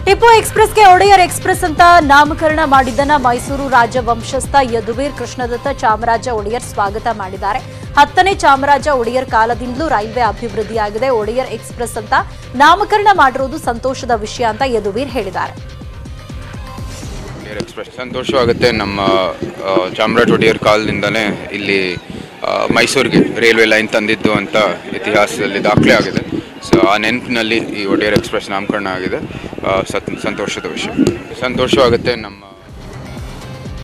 Tipu ಎಕ್ಸ್ಪ್ರೆಸ್ಗೆ Wadiyar express ಅಂತ ನಾಮಕರಣ ಮಾಡಿದ್ದನ್ನ ಮೈಸೂರು ರಾಜವಂಶಸ್ಥ ಯದುವೀರ್ ಕೃಷ್ಣದತ್ತ ಚಾಮರಾಜ ಒಡೆಯರ್ ಸ್ವಾಗತ ಮಾಡಿದ್ದಾರೆ ಹತ್ತನೇ ಚಾಮರಾಜ ಒಡೆಯರ್ ಕಾಲದಿಂದಲೂ ರೈಲ್ವೆ ಅಭಿವೃದ್ಧಿಯಾಗಿದೆ ಒಡೆಯರ್ ಎಕ್ಸ್ಪ್ರೆಸ್ ಅಂತ ನಾಮಕರಣ ಮಾಡಿರುವುದು ಸಂತೋಷದ ವಿಷಯ ಅಂತ ಯದುವೀರ್ ಹೇಳಿದ್ದಾರೆ ಏರ್ ಎಕ್ಸ್ಪ್ರೆಸ್ ಸಂತೋಷವಾಗುತ್ತೆ ನಮ್ಮ ಆ, ಚಾಮರಾಜ ಒಡೆಯರ್ ಕಾಲದಿಂದನೇ ಇಲ್ಲಿ ಆ, ಮೈಸೂರಿಗೆ ರೈಲ್ವೆ ಲೈನ್ ತಂದಿದ್ದು ಅಂತ ಇತಿಹಾಸದಲ್ಲಿ ದಾಖಲೆ ಆಗಿದೆ ಸೊ ಆ ನೆನಪಿನಲ್ಲಿ ಈ ಒಡೆಯರ್ ಎಕ್ಸ್ಪ್ರೆಸ್ ನಾಮಕರಣ ಆಗಿದೆ ಆ, ಸತ್ ಸಂತೋಷದ ವಿಷಯ ಸಂತೋಷವಾಗುತ್ತೆ ನಮ್ಮ